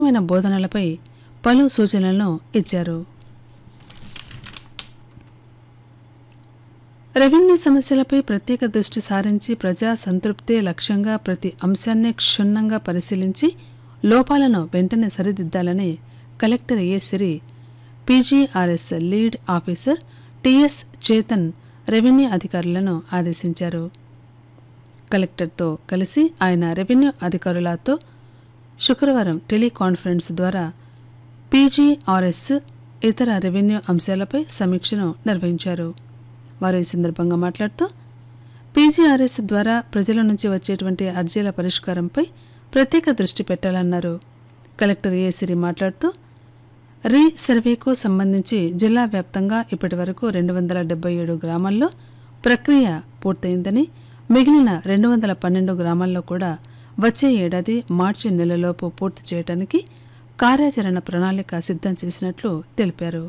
మైన బోధనలపై పలు సూచనలను ఇచ్చారు రెవెన్యూ సమస్యలపై ప్రత్యేక దృష్టి సారించి ప్రజా సంతృప్తే లక్ష్యంగా ప్రతి అంశాన్ని క్షుణ్ణంగా పరిశీలించి లోపాలను వెంటనే సరిదిద్దాలని collector A Siri PGRS lead officer TS Chetan revenue అధికారులను ఆదేశించారు కలెక్టర్తో కలిసి ఆయన రెవెన్యూ అధికారులతో శుక్రవారం టెలికాన్ఫరెన్స్ ద్వారా పీజీఆర్ఎస్ ఇతర రెవెన్యూ అంశాలపై సమీక్షను నిర్వహించారు వారు ఈ సందర్భంగా మాట్లాడుతూ పీజీఆర్ఎస్ ద్వారా ప్రజల నుంచి వచ్చేటువంటి అర్జీల పరిష్కారంపై ప్రత్యేక దృష్టి పెట్టాలన్నారు కలెక్టర్ ఏ సిరి మాట్లాడుతూ రీ సర్వేకు సంబంధించి జిల్లా వ్యాప్తంగా ఇప్పటి వరకు రెండు వందల డెబ్బై ఏడు గ్రామాల్లో ప్రక్రియ పూర్తయిందని మిగిలిన రెండు వందల పన్నెండు గ్రామాల్లో కూడా వచ్చే ఏడాది మార్చి నెలలోపు పూర్తి చేయడానికి కార్యాచరణ ప్రణాళిక సిద్ధం చేసినట్లు తెలిపారు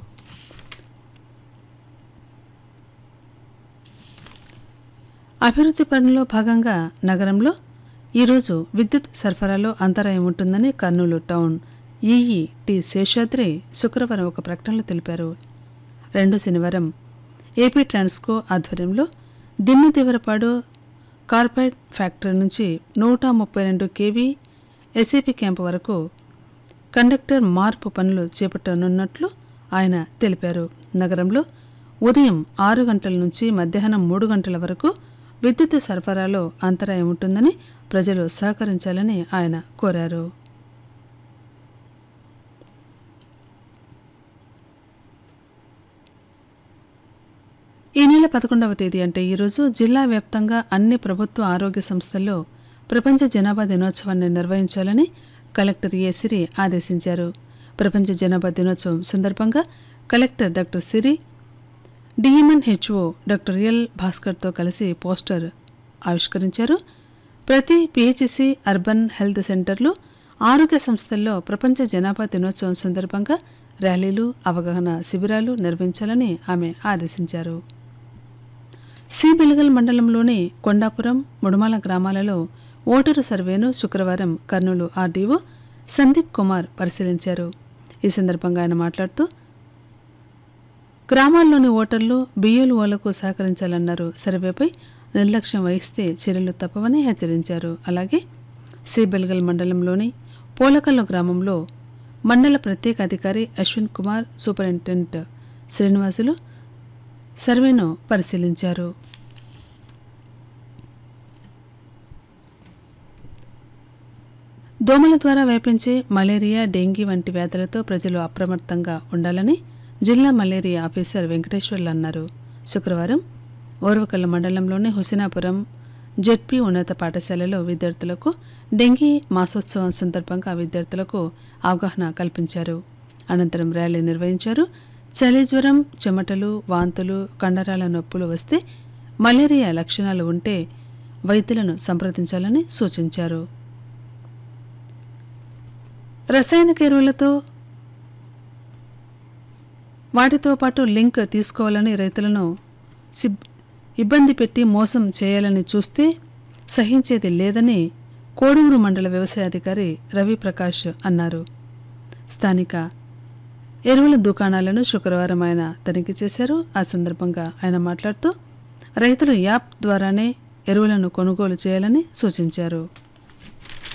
అభివృద్ధి పనుల్లో భాగంగా నగరంలో ఈరోజు విద్యుత్ సరఫరాలో అంతరాయం ఉంటుందని Kurnool town EE T Seshadri శుక్రవారం ఒక ప్రకటనలో తెలిపారు రెండు శనివారం ఏపీ ట్రాన్స్కో ఆధ్వర్యంలో దిన్ని దేవరపాడు కార్పొరేట్ ఫ్యాక్టరీ నుంచి నూట ముప్పై రెండు కేవీ ఎస్ఏపీ క్యాంపు వరకు కండక్టర్ మార్పు పనులు చేపట్టనున్నట్లు ఆయన తెలిపారు నగరంలో ఉదయం ఆరు గంటల నుంచి మధ్యాహ్నం మూడు గంటల వరకు విద్యుత్ సరఫరాలో అంతరాయం ఉంటుందని ప్రజలు సహకరించాలని ఆయన కోరారు ఈ నెల పదకొండవ తేదీ అంటే ఈరోజు జిల్లా వ్యాప్తంగా అన్ని ప్రభుత్వ ఆరోగ్య సంస్థల్లో ప్రపంచ జనాభా దినోత్సవాన్ని నిర్వహించాలని కలెక్టర్ ఏ సిరి ఆదేశించారు ప్రపంచ జనాభా దినోత్సవం సందర్భంగా collector doctor Siri DMN HO doctor L భాస్కర్తో కలిసి పోస్టర్ ఆవిష్కరించారు ప్రతి పిహెచ్సి అర్బన్ హెల్త్ సెంటర్లు ఆరోగ్య సంస్థల్లో ప్రపంచ జనాభా దినోత్సవం సందర్భంగా ర్యాలీలు అవగాహన శిబిరాలు నిర్వహించాలని ఆమె ఆదేశించారు సి బెలగల్ మండలంలోని కొండాపురం ముడుమాల గ్రామాలలో ఓటరు సర్వేను శుక్రవారం కర్నూలు ఆర్డీఓ సందీప్ కుమార్ పరిశీలించారు ఈ సందర్భంగా ఆయన మాట్లాడుతూ గ్రామాల్లోని ఓటర్లు బిఎల్ఓలకు సహకరించాలన్నారు సర్వేపై నిర్లక్ష్యం వహిస్తే చర్యలు తప్పవని హెచ్చరించారు అలాగే సి బెల్గల్ మండలంలోని పోలకల్లు గ్రామంలో మండల ప్రత్యేక అధికారి అశ్విన్ కుమార్ సూపరింటెండెంట్ శ్రీనివాసులు సర్వేను పరిశీలించారు దోమల ద్వారా వ్యాపించే మలేరియా డెంగీ వంటి వ్యాధులతో ప్రజలు అప్రమత్తంగా ఉండాలని జిల్లా మలేరియా ఆఫీసర్ వెంకటేశ్వర్లు అన్నారు శుక్రవారం ఓర్వకల్ల మండలంలోని హుసినాపురం జెడ్పీ ఉన్నత పాఠశాలలో విద్యార్థులకు డెంగీ మాసోత్సవం సందర్భంగా విద్యార్థులకు అవగాహన కల్పించారు అనంతరం ర్యాలీ నిర్వహించారు చలి జ్వరం చెమటలు వాంతులు కండరాల నొప్పులు వస్తే మలేరియా లక్షణాలు ఉంటే వైద్యులను సంప్రదించాలని సూచించారు రసాయనిక ఎరువులతో వాటితో పాటు లింక్ తీసుకోవాలని రైతులను సిబ్ ఇబ్బంది పెట్టి మోసం చేయాలని చూస్తే సహించేది లేదని కోడూరు మండల వ్యవసాయ అధికారి రవి ప్రకాష్ అన్నారు స్థానిక ఎరువుల దుకాణాలను శుక్రవారం ఆయన తనిఖీ చేశారు ఆ సందర్భంగా ఆయన మాట్లాడుతూ రైతులు యాప్ ద్వారానే ఎరువులను కొనుగోలు చేయాలని సూచించారు